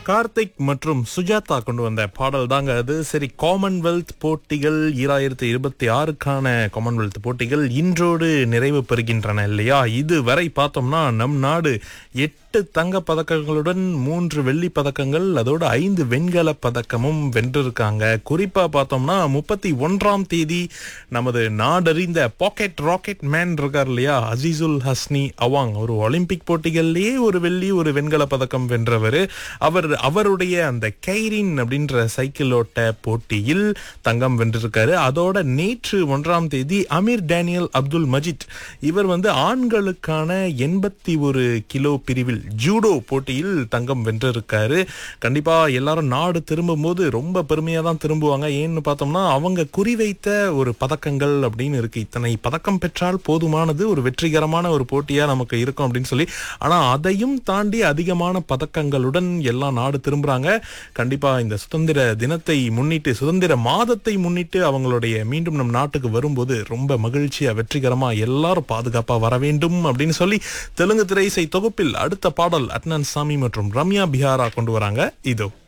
கார்த்திக் மற்றும் சுஜாதா கொண்டு வந்த பாடல் தாங்க அது சரி காமன்வெல்த் போட்டிகள் ஈராயிரத்தி இருபத்தி ஆறுக்கான காமன்வெல்த் போட்டிகள் இன்றோடு நிறைவு பெறுகின்றன இல்லையா இதுவரை பார்த்தோம்னா நம் நாடு எட்டு தங்க பதக்கங்களுடன் மூன்று வெள்ளி பதக்கங்கள் அதோட ஐந்து வெண்கல பதக்கமும் வென்றிருக்காங்க குறிப்பா பார்த்தோம்னா முப்பத்தி ஒன்றாம் தேதி நமது நாடறிந்த பாக்கெட் ராக்கெட் மேன் இருக்கார் இல்லையா அசீசுல் ஹஸ்னி அவாங் ஒரு ஒலிம்பிக் போட்டிகள்லயே ஒரு வெள்ளி ஒரு வெண்கல பதக்கம் வென்றவர் அவர் அவருடைய அந்த கைரின் அப்படின்ற சைக்கிள் ஓட்ட போட்டியில் தங்கம் வென்றிருக்காரு அதோட நேற்று ஒன்றாம் தேதி அமீர் டேனியல் அப்துல் மஜித் இவர் வந்து ஆண்களுக்கான எண்பத்தி ஒரு கிலோ பிரிவில் ஜூடோ போட்டியில் தங்கம் வென்றிருக்காரு கண்டிப்பா எல்லாரும் நாடு திரும்பும் போது ரொம்ப பெருமையா தான் திரும்புவாங்க ஏன்னு பார்த்தோம்னா அவங்க குறிவைத்த ஒரு பதக்கங்கள் அப்படின்னு இருக்கு இத்தனை பதக்கம் பெற்றால் போதுமானது ஒரு வெற்றிகரமான ஒரு போட்டியா நமக்கு இருக்கும் அப்படின்னு சொல்லி ஆனா அதையும் தாண்டி அதிகமான பதக்கங்களுடன் எல்லா நாடு திரும்புறாங்க கண்டிப்பா இந்த சுதந்திர தினத்தை முன்னிட்டு சுதந்திர மாதத்தை முன்னிட்டு அவங்களுடைய மீண்டும் நம் நாட்டுக்கு வரும்போது ரொம்ப மகிழ்ச்சியா வெற்றிகரமா எல்லாரும் பாதுகாப்பா வர வேண்டும் அப்படின்னு சொல்லி தெலுங்கு திரைசை தொகுப்பில் அடுத்த பாடல் அட்னான் சாமி மற்றும் ரம்யா பிஹாரா கொண்டு வராங்க இதோ